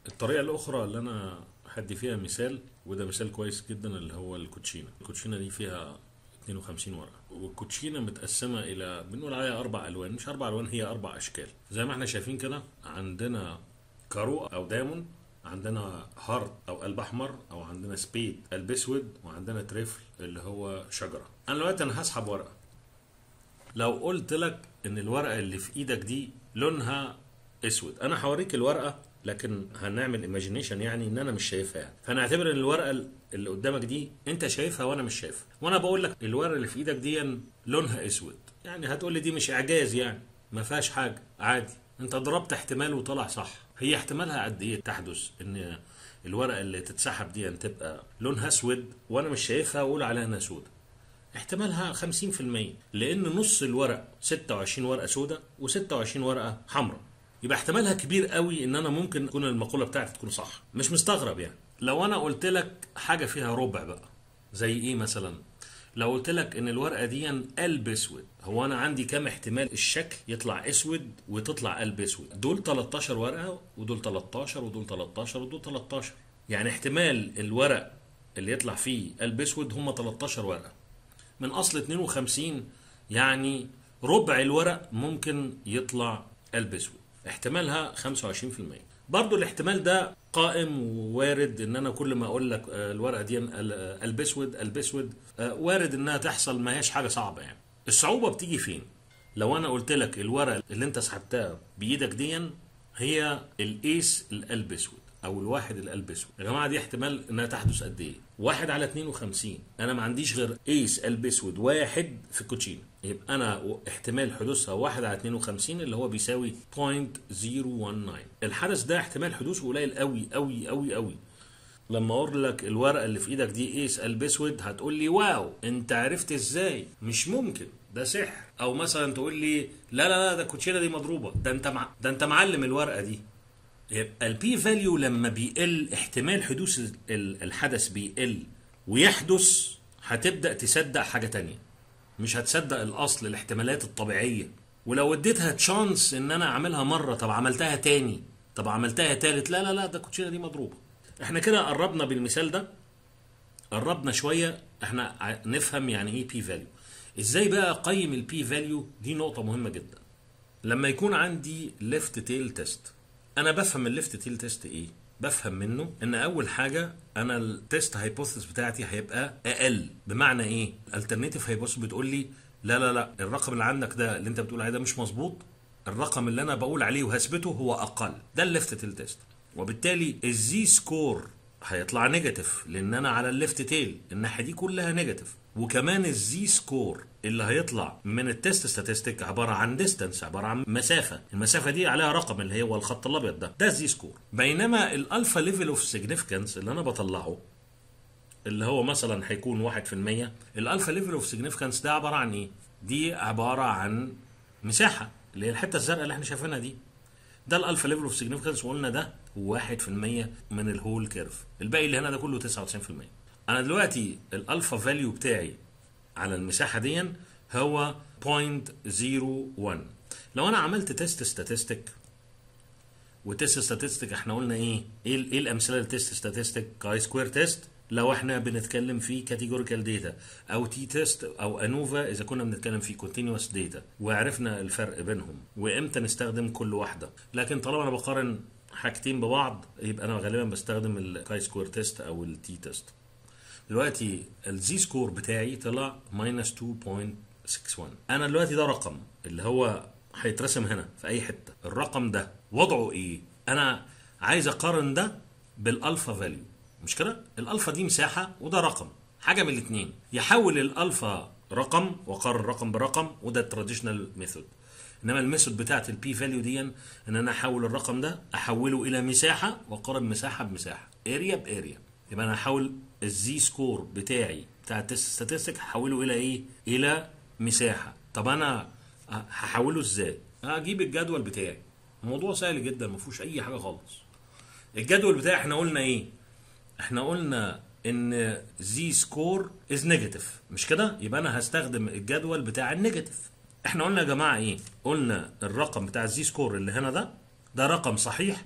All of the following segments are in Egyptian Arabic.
الطريقة الأخرى اللي أنا هدي فيها مثال وده مثال كويس جدا اللي هو الكوتشينة الكوتشينة دي فيها 52 ورقة والكوتشينة متقسمة إلى بنقول عليها أربع ألوان مش أربع ألوان هي أربع أشكال زي ما احنا شايفين كده عندنا كارو أو دايموند عندنا هارت او قلب احمر او عندنا سبيد قلب اسود وعندنا تريفل اللي هو شجره انا دلوقتي انا هسحب ورقه لو قلت لك ان الورقه اللي في ايدك دي لونها اسود انا هوريك الورقه لكن هنعمل ايماجينيشن يعني ان انا مش شايفها يعني فنعتبر ان الورقه اللي قدامك دي انت شايفها وانا مش شايفها وانا بقول لك الورقه اللي في ايدك دي لونها اسود يعني هتقول لي دي مش اعجاز يعني ما فيهاش حاجه عادي انت ضربت احتمال وطلع صح هي احتمالها قد ايه تحدث ان الورقه اللي تتسحب دي تبقى لونها اسود وانا مش شايفها واقول عليها انها سودة احتمالها 50% لان نص الورق 26 ورقه سودة و26 ورقه حمراء يبقى احتمالها كبير قوي ان انا ممكن تكون المقوله بتاعتي تكون صح مش مستغرب يعني لو انا قلت لك حاجه فيها ربع بقى زي ايه مثلا لو قلت لك ان الورقه دي قلب اسود هو انا عندي كام احتمال الشكل يطلع اسود وتطلع قلب اسود دول 13 ورقه ودول 13 ودول 13 ودول 13 يعني احتمال الورق اللي يطلع فيه قلب اسود هم 13 ورقه من اصل 52 يعني ربع الورق ممكن يطلع قلب اسود احتمالها 25% برضو الاحتمال ده قائم ووارد ان انا كل ما اقول لك الورقه دي قلب اسود قلب اسود وارد انها تحصل ما هيش حاجه صعبه يعني الصعوبه بتيجي فين لو انا قلت لك الورقه اللي انت سحبتها بايدك دي هي الايس القلب اسود او الواحد القلب اسود يا جماعه دي احتمال انها تحدث قد ايه واحد على 52 انا ما عنديش غير ايس قلب اسود واحد في الكوتشينه يبقى انا احتمال حدوثها 1 على 52 اللي هو بيساوي 0.019 الحدث ده احتمال حدوثه قليل قوي قوي قوي قوي لما اقول لك الورقه اللي في ايدك دي ايس قلب اسود هتقول لي واو انت عرفت ازاي مش ممكن ده سحر او مثلا تقول لي لا لا لا ده الكوتشينه دي مضروبه ده انت مع... ده انت معلم الورقه دي يبقى البي فاليو لما بيقل احتمال حدوث الحدث بيقل ويحدث هتبدا تصدق حاجه تانية مش هتصدق الاصل الاحتمالات الطبيعيه ولو اديتها تشانس ان انا اعملها مره طب عملتها تاني طب عملتها تالت لا لا لا ده الكوتشينه دي مضروبه احنا كده قربنا بالمثال ده قربنا شويه احنا نفهم يعني ايه بي فاليو ازاي بقى اقيم البي فاليو دي نقطه مهمه جدا لما يكون عندي ليفت تيل تيست انا بفهم الليفت تيل تيست ايه بفهم منه ان اول حاجه انا التيست هايبوثيس بتاعتي هيبقى اقل بمعنى ايه الالترناتيف هايبوثيس بتقول لي لا لا لا الرقم اللي عندك ده اللي انت بتقول عليه ده مش مظبوط الرقم اللي انا بقول عليه وهثبته هو اقل ده الليفت تيل تيست وبالتالي الزي سكور هيطلع نيجاتيف لان انا على الليفت تيل الناحيه دي كلها نيجاتيف وكمان الزي سكور اللي هيطلع من التست ستاتستيك عباره عن ديستانس عباره عن مسافه المسافه دي عليها رقم اللي هو الخط الابيض ده ده الزي سكور بينما الالفا ليفل اوف سيجنيفيكانس اللي انا بطلعه اللي هو مثلا هيكون 1% الالفا ليفل اوف سيجنيفيكانس ده عباره عن ايه دي عباره عن مساحه اللي هي الحته الزرقاء اللي احنا شايفينها دي ده الالفا ليفل اوف سيجنيفيكانس وقلنا ده 1% من الهول كيرف الباقي اللي هنا ده كله 99% انا دلوقتي الالفا فاليو بتاعي على المساحه دي هو 0.01 لو انا عملت تيست ستاتستيك وتيست ستاتستيك احنا قلنا ايه ايه, إيه الامثله للتيست ستاتستيك كاي سكوير تيست لو احنا بنتكلم في كاتيجوريكال داتا او تي تيست او انوفا اذا كنا بنتكلم في كونتينوس داتا وعرفنا الفرق بينهم وامتى نستخدم كل واحده لكن طالما انا بقارن حاجتين ببعض يبقى انا غالبا بستخدم الكاي سكوير تيست او التي تيست دلوقتي الزي سكور بتاعي طلع ماينس 2.61 انا دلوقتي ده رقم اللي هو هيترسم هنا في اي حته الرقم ده وضعه ايه انا عايز اقارن ده بالالفا فاليو مش كده الالفا دي مساحه وده رقم حاجه من الاثنين يحول الالفا رقم واقارن رقم برقم وده التراديشنال ميثود انما الميثود بتاعت البي فاليو دي ان انا احول الرقم ده احوله الى مساحه واقارن مساحه بمساحه اريا باريا يبقى انا هحول الزي سكور بتاعي بتاع التست ستاتستيك هحوله الى ايه الى مساحه طب انا هحوله ازاي اجيب الجدول بتاعي الموضوع سهل جدا ما فيهوش اي حاجه خالص الجدول بتاعي احنا قلنا ايه احنا قلنا ان زي سكور از نيجاتيف مش كده يبقى انا هستخدم الجدول بتاع النيجاتيف احنا قلنا يا جماعه ايه قلنا الرقم بتاع الزي سكور اللي هنا ده ده رقم صحيح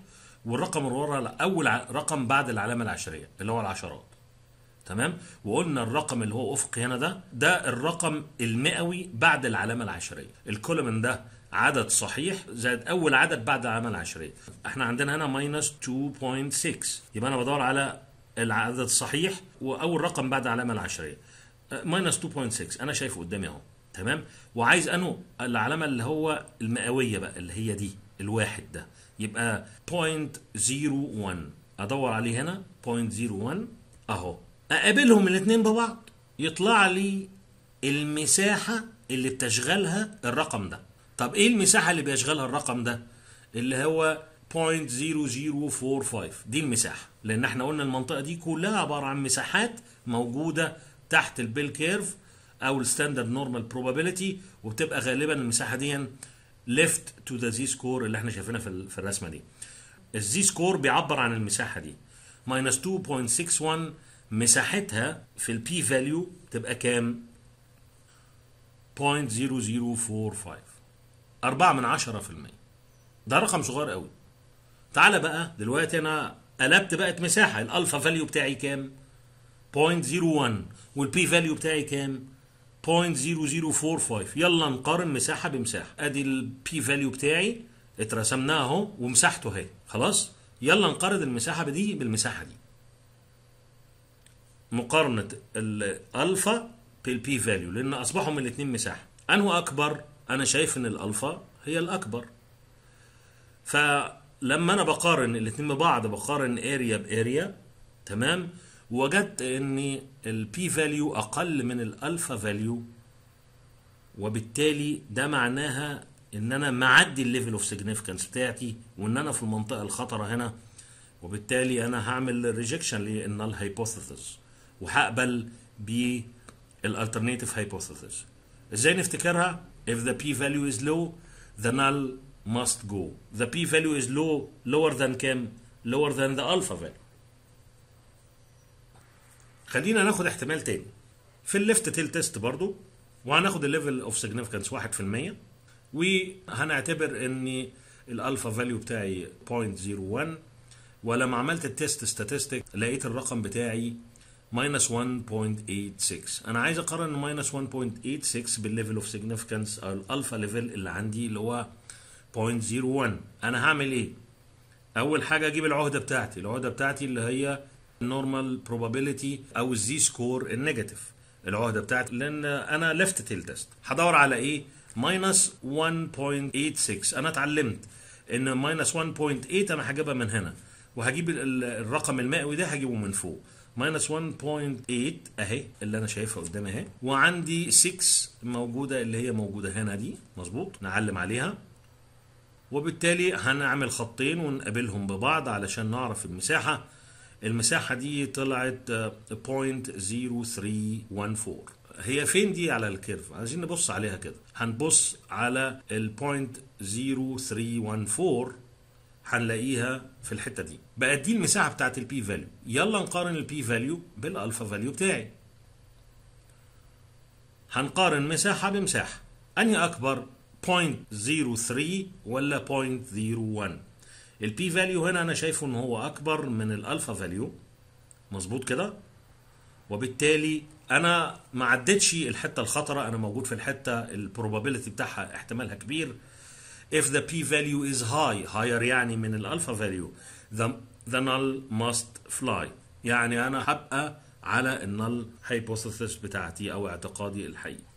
والرقم اللي ورا اول ع- رقم بعد العلامه العشريه اللي هو العشرات تمام وقلنا الرقم اللي هو افقي هنا ده ده الرقم المئوي بعد العلامه العشريه الكولومن ده عدد صحيح زائد اول عدد بعد العلامه العشريه احنا عندنا هنا ماينس 2.6 يبقى انا بدور على العدد الصحيح واول رقم بعد العلامه العشريه ماينس 2.6 انا شايفه قدامي اهو تمام وعايز انه العلامه اللي هو المئويه بقى اللي هي دي الواحد ده يبقى 0.01 ادور عليه هنا 0.01 اهو اقابلهم الاثنين ببعض يطلع لي المساحه اللي بتشغلها الرقم ده طب ايه المساحه اللي بيشغلها الرقم ده اللي هو 0.0045 دي المساحه لان احنا قلنا المنطقه دي كلها عباره عن مساحات موجوده تحت البيل كيرف او الستاندرد نورمال بروبابيلتي وبتبقى غالبا المساحه دي ليفت تو ذا زي سكور اللي احنا شايفينها في ال- في الرسمه دي الزي سكور بيعبر عن المساحه دي ماينس 2.61 مساحتها في البي فاليو تبقى كام 0.0045 4 من 10% ده رقم صغير قوي تعالى بقى دلوقتي انا قلبت بقت مساحه الالفا فاليو بتاعي كام 0.01 والبي فاليو بتاعي كام 0.0045 يلا نقارن مساحه بمساحه ادي البي فاليو بتاعي اترسمناه اهو ومساحته اهي خلاص يلا نقارن المساحه دي بالمساحه دي مقارنه الالفا بالبي فاليو لان اصبحوا من الاثنين مساحه انه اكبر انا شايف ان الالفا هي الاكبر فلما انا بقارن الاثنين ببعض بقارن اريا باريا تمام وجدت ان البي فاليو اقل من الالفا فاليو وبالتالي ده معناها ان انا معدي الليفل اوف سيجنيفيكانس بتاعتي وان انا في المنطقه الخطره هنا وبالتالي انا هعمل ريجكشن للنال هايبوثيسيس وهقبل بالالترناتيف هايبوثيسيس ازاي نفتكرها if the p value is low the null must go the p value is low lower than كام lower than the alpha value خلينا ناخد احتمال تاني في الليفت تيل تيست برضو وهناخد الليفل اوف سيجنيفيكانس 1% وهنعتبر ان الالفا فاليو بتاعي 0.01 ولما عملت التيست ستاتستيك لقيت الرقم بتاعي ماينس 1.86 انا عايز اقارن ماينس 1.86 بالليفل اوف سيجنيفيكانس او الالفا ليفل اللي عندي اللي هو 0.01 انا هعمل ايه اول حاجه اجيب العهده بتاعتي العهده بتاعتي اللي هي النورمال بروبابيلتي او الزي سكور النيجاتيف العهده بتاعتي لان انا ليفت تيل تيست هدور على ايه ماينس 1.86 انا اتعلمت ان ماينس 1.8 انا هجيبها من هنا وهجيب ال- الرقم المئوي ده هجيبه من فوق ماينس 1.8 اهي اللي انا شايفها قدامي اهي وعندي 6 موجوده اللي هي موجوده هنا دي مظبوط نعلم عليها وبالتالي هنعمل خطين ونقابلهم ببعض علشان نعرف المساحة المساحة دي طلعت آه، 0.0314 هي فين دي على الكيرف عايزين نبص عليها كده هنبص على ال 0.0314 هنلاقيها في الحتة دي بقت دي المساحة بتاعت البي فاليو يلا نقارن البي فاليو بالالفا فاليو بتاعي هنقارن مساحة بمساحة أنهي أكبر 0.03 ولا 0.01 البي فاليو هنا أنا شايفه إن هو أكبر من الألفا فاليو مظبوط كده وبالتالي أنا ما عدتش الحتة الخطرة أنا موجود في الحتة البروبابيلتي بتاعها احتمالها كبير if the p value is high higher يعني من الالفا value the, the null must fly يعني انا هبقى على النل hypothesis بتاعتي او اعتقادي الحقيقي